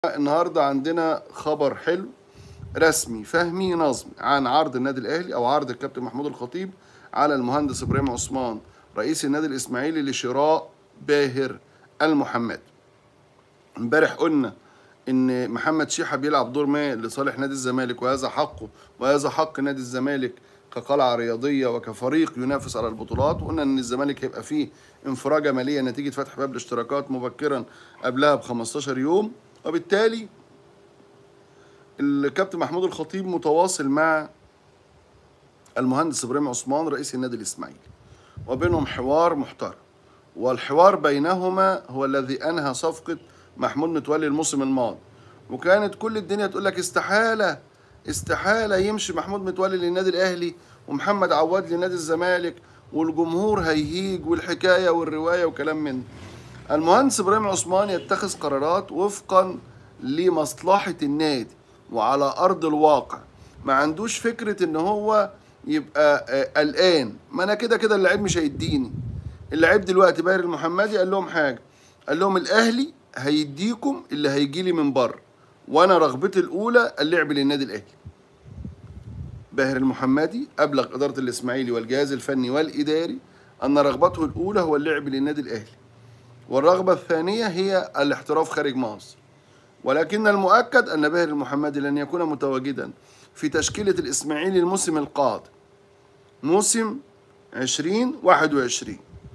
النهارده عندنا خبر حلو رسمي فهمي نظمي عن عرض النادي الاهلي او عرض الكابتن محمود الخطيب على المهندس ابراهيم عثمان رئيس النادي الاسماعيلي لشراء باهر المحمدي امبارح قلنا ان محمد شيحه بيلعب دور ما لصالح نادي الزمالك وهذا حقه وهذا حق نادي الزمالك كقلعه رياضيه وكفريق ينافس على البطولات وقلنا ان الزمالك هيبقى فيه انفراجه ماليه نتيجه فتح باب الاشتراكات مبكرا قبلها ب 15 يوم وبالتالي الكابتن محمود الخطيب متواصل مع المهندس ابراهيم عثمان رئيس النادي الاسماعيلي وبينهم حوار محترم والحوار بينهما هو الذي انهى صفقه محمود متولي الموسم الماضي وكانت كل الدنيا تقول لك استحاله استحاله يمشي محمود متولي للنادي الاهلي ومحمد عواد لنادي الزمالك والجمهور هيهيج والحكايه والروايه وكلام من ده. المهندس ابراهيم عثمان يتخذ قرارات وفقا لمصلحه النادي وعلى ارض الواقع ما عندوش فكره ان هو يبقى آه، قلقان ما انا كده كده اللعيب مش هيديني اللعيب دلوقتي باهر المحمدي قال لهم حاجه قال لهم الاهلي هيديكم اللي هيجي لي من بره وانا رغبتي الاولى اللعب للنادي الاهلي باهر المحمدي ابلغ اداره الاسماعيلي والجهاز الفني والاداري ان رغبته الاولى هو اللعب للنادي الاهلي والرغبه الثانيه هي الاحتراف خارج مصر ولكن المؤكد ان باهر المحمدي لن يكون متواجدا في تشكيله الاسماعيلي الموسم القادم موسم 2021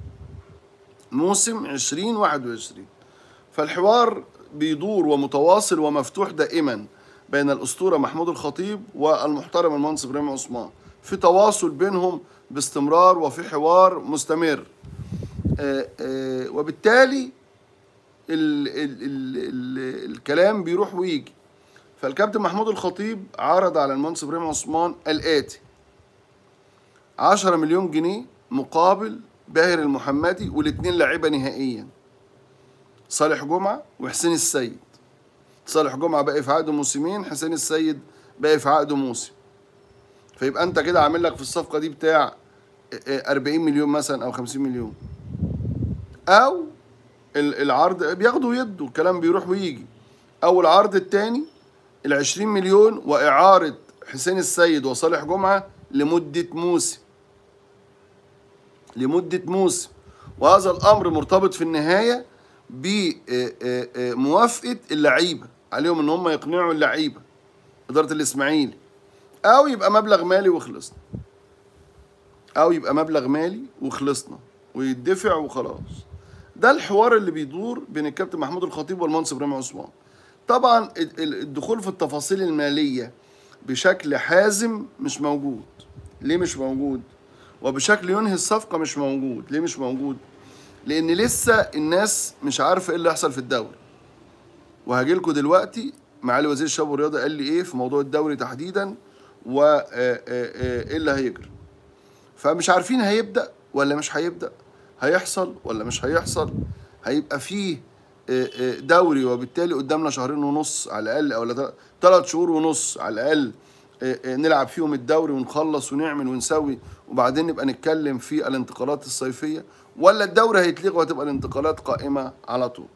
موسم 2021 فالحوار بيدور ومتواصل ومفتوح دائما بين الاسطوره محمود الخطيب والمحترم المهندس ابراهيم عثمان في تواصل بينهم باستمرار وفي حوار مستمر آه، آه، وبالتالي ال ال ال ال الكلام بيروح ويجي فالكابتن محمود الخطيب عرض على المهندس ابراهيم عثمان الاتي 10 مليون جنيه مقابل باهر المحمدي والاثنين لاعيبه نهائيا صالح جمعه وحسين السيد صالح جمعه باقي في عقده موسمين حسين السيد باقي في عقده موسم فيبقى انت كده عامل لك في الصفقه دي بتاع آه، آه، 40 مليون مثلا او 50 مليون او ال- العرض بياخدوا ويدوا الكلام بيروح ويجي او العرض الثاني ال 20 مليون واعاره حسين السيد وصالح جمعه لمده موسم لمده موسم وهذا الامر مرتبط في النهايه بموافقه اللعيبه عليهم ان هم يقنعوا اللعيبه اداره الاسماعيلي او يبقى مبلغ مالي وخلصنا او يبقى مبلغ مالي وخلصنا ويدفع وخلاص ده الحوار اللي بيدور بين الكابتن محمود الخطيب والمهندس ابراهيم عثمان طبعا ال- ال- الدخول في التفاصيل الماليه بشكل حازم مش موجود ليه مش موجود وبشكل ينهي الصفقه مش موجود ليه مش موجود لان لسه الناس مش عارفه ايه اللي هيحصل في الدوري وهاجي لكم دلوقتي معالي وزير الشباب والرياضه قال لي ايه في موضوع الدوري تحديدا وايه اللي هيجري فمش عارفين هيبدا ولا مش هيبدا هيحصل ولا مش هيحصل هيبقى فيه آه، آه، دوري وبالتالي قدامنا شهرين ونص على الاقل او ثلاث شهور ونص على الاقل آه، آه، نلعب فيهم الدوري ونخلص ونعمل ونسوي وبعدين نبقى نتكلم في الانتقالات الصيفيه ولا الدوري هيتلغي وهتبقى الانتقالات قائمه على طول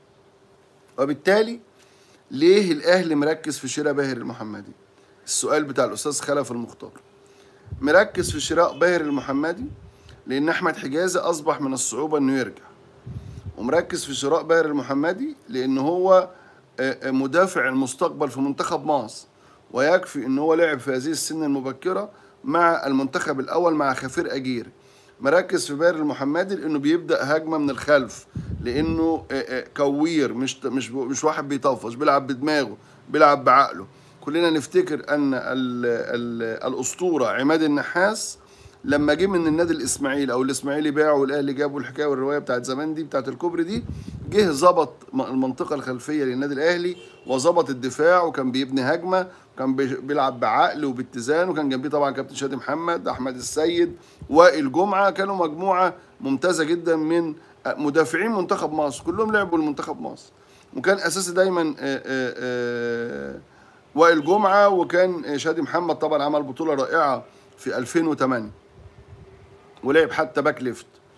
وبالتالي ليه الاهلي مركز في شراء باهر المحمدي السؤال بتاع الاستاذ خلف المختار مركز في شراء باهر المحمدي لان احمد حجازي اصبح من الصعوبه انه يرجع ومركز في شراء باهر المحمدي لان هو آه، آه، مدافع المستقبل في منتخب مصر ويكفي ان هو لعب في هذه السن المبكره مع المنتخب الاول مع خفير اجيري مركز في باهر المحمدي لانه بيبدا هجمه من الخلف لانه آه، آه، كوير مش مش مش واحد بيطفش بيلعب بدماغه بيلعب بعقله كلنا نفتكر ان ال ال الاسطوره عماد النحاس لما جه من النادي الاسماعيلي او الاسماعيلي باعه والاهلي جابوا الحكايه والروايه بتاعت زمان دي بتاعت الكوبري دي جه ظبط م- المنطقه الخلفيه للنادي الاهلي وظبط الدفاع وكان بيبني هجمه وكان بي- بيلعب بعقل وباتزان وكان جنبيه طبعا كابتن شادي محمد احمد السيد وائل جمعه كانوا مجموعه ممتازه جدا من مدافعين منتخب مصر كلهم لعبوا لمنتخب مصر وكان اساسي دايما آه، آه، آه، وائل جمعه وكان شادي محمد طبعا عمل بطوله رائعه في 2008 ولعب حتى باك ليفت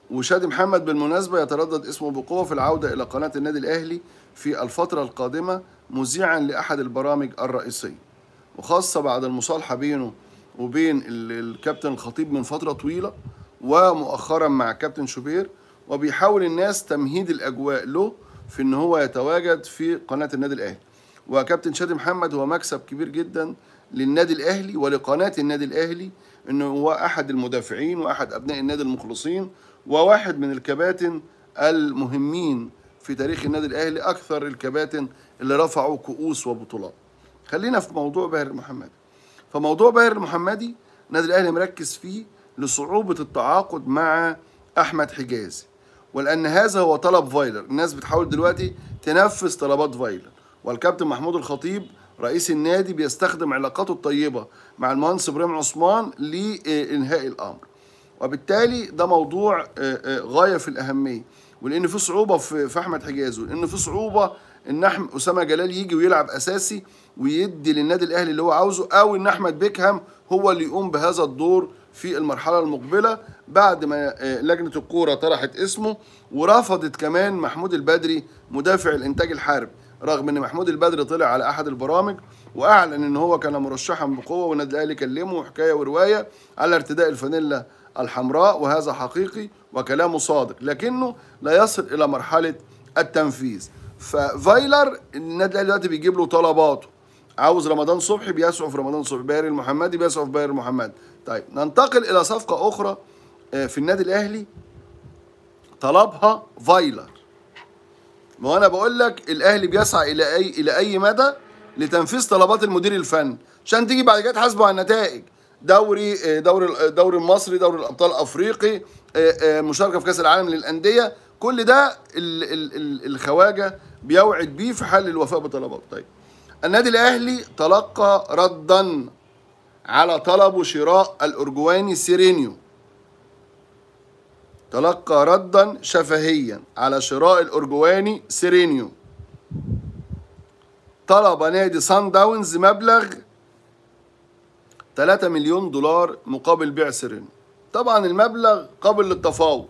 وشادي محمد بالمناسبة يتردد اسمه بقوة في العودة إلى قناة النادي الأهلي في الفترة القادمة مذيعا لأحد البرامج الرئيسية وخاصة بعد المصالحة بينه وبين ال- الكابتن الخطيب من فترة طويلة ومؤخرا مع كابتن شوبير وبيحاول الناس تمهيد الأجواء له في إن هو يتواجد في قناة النادي الأهلي وكابتن شادي محمد هو مكسب كبير جدا للنادي الأهلي ولقناة النادي الأهلي إنه هو أحد المدافعين وأحد أبناء النادي المخلصين وواحد من الكباتن المهمين في تاريخ النادي الأهلي أكثر الكباتن اللي رفعوا كؤوس وبطولات خلينا في موضوع باهر المحمدي فموضوع باهر المحمدي النادي الاهلي مركز فيه لصعوبه التعاقد مع احمد حجازي ولان هذا هو طلب فايلر الناس بتحاول دلوقتي تنفذ طلبات فايلر والكابتن محمود الخطيب رئيس النادي بيستخدم علاقاته الطيبه مع المهندس ابراهيم عثمان لانهاء الامر وبالتالي ده موضوع آه، آه، غايه في الاهميه ولان في صعوبه في في احمد حجاز ولان في صعوبه ان احمد اسامه جلال يجي ويلعب اساسي ويدي للنادي الاهلي اللي هو عاوزه او ان احمد بيكهام هو اللي يقوم بهذا الدور في المرحله المقبله بعد ما آه، لجنه الكوره طرحت اسمه ورفضت كمان محمود البدري مدافع الانتاج الحربي رغم ان محمود البدري طلع على احد البرامج واعلن ان هو كان مرشحا بقوه والنادي الاهلي كلمه حكايه وروايه على ارتداء الفانيلا الحمراء وهذا حقيقي وكلامه صادق لكنه لا يصل الى مرحله التنفيذ ففايلر النادي الاهلي دلوقتي بيجيب له طلباته عاوز رمضان صبحي بيسعوا في رمضان صبحي باهر المحمدي بيسعوا في باهر المحمدي طيب ننتقل الى صفقه اخرى آه، في النادي الاهلي طلبها فايلر ما انا بقول لك الاهلي بيسعى الى اي الى اي مدى لتنفيذ طلبات المدير الفني عشان تيجي بعد كده تحاسبه على النتائج دوري آه، دوري الدوري المصري دوري الابطال الافريقي آه، آه، مشاركه في كاس العالم للانديه كل ده ال- ال- ال- الخواجه بيوعد بيه في حال الوفاء بطلبات طيب النادي الاهلي تلقى ردا على طلبه شراء الارجواني سيرينيو تلقى ردا شفهيا على شراء الأرجواني سيرينيو طلب نادي سان داونز مبلغ 3 مليون دولار مقابل بيع سيرينيو طبعا المبلغ قابل للتفاوض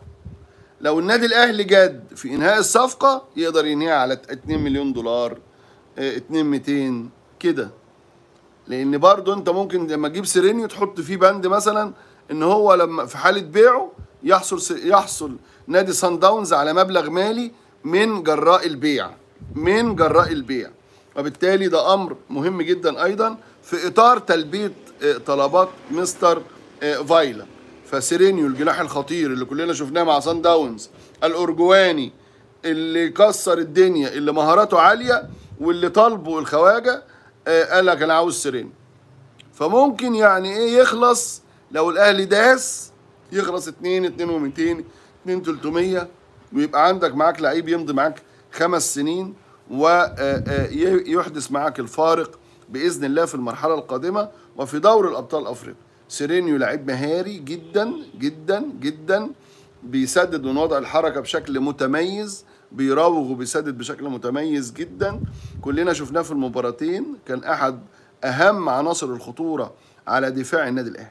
لو النادي الاهلي جاد في انهاء الصفقه يقدر ينهيها على 2 مليون دولار آه، 2 200 كده لان برضه انت ممكن لما تجيب سيرينيو تحط فيه بند مثلا ان هو لما في حاله بيعه يحصل س- يحصل نادي سان داونز على مبلغ مالي من جراء البيع من جراء البيع وبالتالي ده امر مهم جدا ايضا في اطار تلبيه آه، طلبات مستر آه، فايلا فسيرينيو الجناح الخطير اللي كلنا شفناه مع سان داونز الارجواني اللي كسر الدنيا اللي مهاراته عاليه واللي طالبه الخواجه آه، قال لك انا عاوز سيرينيو فممكن يعني ايه يخلص لو الاهلي داس يخلص 2 2 و200 2 300 ويبقى عندك معاك لعيب يمضي معاك خمس سنين ويحدث معاك الفارق باذن الله في المرحله القادمه وفي دور الابطال الافريقي سيرينيو لعيب مهاري جدا جدا جدا بيسدد من وضع الحركه بشكل متميز بيراوغ وبيسدد بشكل متميز جدا كلنا شفناه في المباراتين كان احد اهم عناصر الخطوره على دفاع النادي الاهلي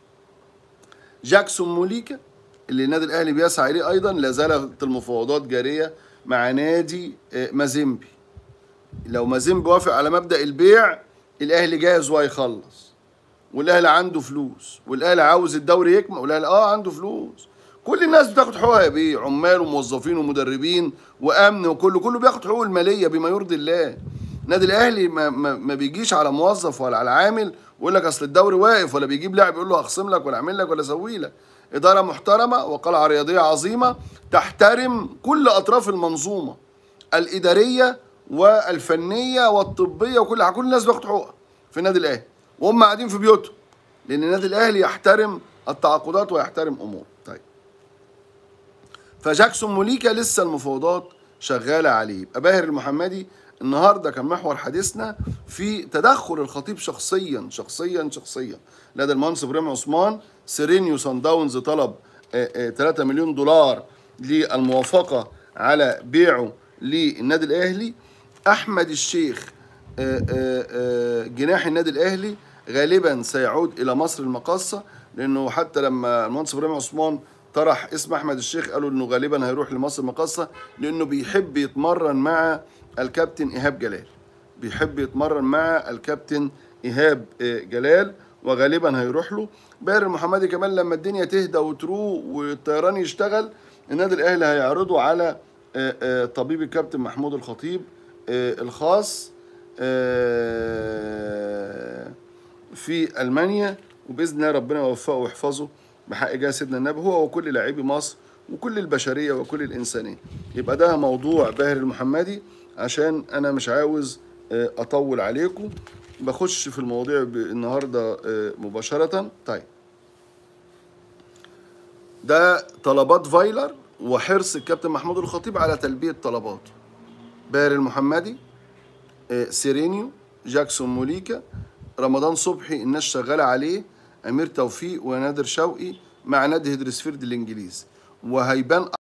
جاكسون موليكا اللي النادي الاهلي بيسعى اليه ايضا لا زالت المفاوضات جاريه مع نادي آه، مازيمبي لو مازيمبي وافق على مبدا البيع الاهلي جاهز وهيخلص والاهلي عنده فلوس والاهلي عاوز الدوري يكمل والاهلي اه عنده فلوس كل الناس بتاخد حقوقها يا بيه عمال وموظفين ومدربين وامن وكله كله بياخد حقوقه الماليه بما يرضي الله النادي الاهلي ما, ما, ما بيجيش على موظف ولا على عامل ويقول لك اصل الدوري واقف ولا بيجيب لاعب يقول له هخصم لك ولا اعمل لك ولا اسوي لك اداره محترمه وقلعه رياضيه عظيمه تحترم كل اطراف المنظومه الاداريه والفنيه والطبيه وكل حاجه كل الناس بياخد حقوقها في النادي الاهلي وهم قاعدين في بيوتهم لان النادي الاهلي يحترم التعاقدات ويحترم امور طيب فجاكسون موليكا لسه المفاوضات شغاله عليه يبقى باهر المحمدي النهارده كان محور حديثنا في تدخل الخطيب شخصيا شخصيا شخصيا لدى المهندس ابراهيم عثمان سيرينيو سان داونز طلب آه، آه، 3 مليون دولار للموافقه على بيعه للنادي الاهلي احمد الشيخ آه، آه، آه، جناح النادي الاهلي غالبا سيعود الى مصر المقاصه لانه حتى لما المهندس ابراهيم عثمان طرح اسم احمد الشيخ قالوا انه غالبا هيروح لمصر المقاصه لانه بيحب يتمرن مع الكابتن ايهاب جلال بيحب يتمرن مع الكابتن ايهاب آه، جلال وغالبا هيروح له باهر المحمدي كمان لما الدنيا تهدى وتروق والطيران يشتغل النادي الاهلي هيعرضه على آه، آه، طبيب الكابتن محمود الخطيب آه، الخاص آه، في المانيا وباذن الله ربنا يوفقه ويحفظه بحق جاه سيدنا النبي هو وكل لاعبي مصر وكل البشريه وكل الانسانيه يبقى ده موضوع باهر المحمدي عشان انا مش عاوز آه، اطول عليكم بخش في المواضيع ب- النهارده آه، مباشره طيب ده طلبات فايلر وحرص الكابتن محمود الخطيب على تلبيه طلباته باهر المحمدي آه، سيرينيو جاكسون موليكا رمضان صبحي الناس شغاله عليه امير توفيق ونادر شوقي مع نادي هيدرسفيلد الانجليزي وهيبان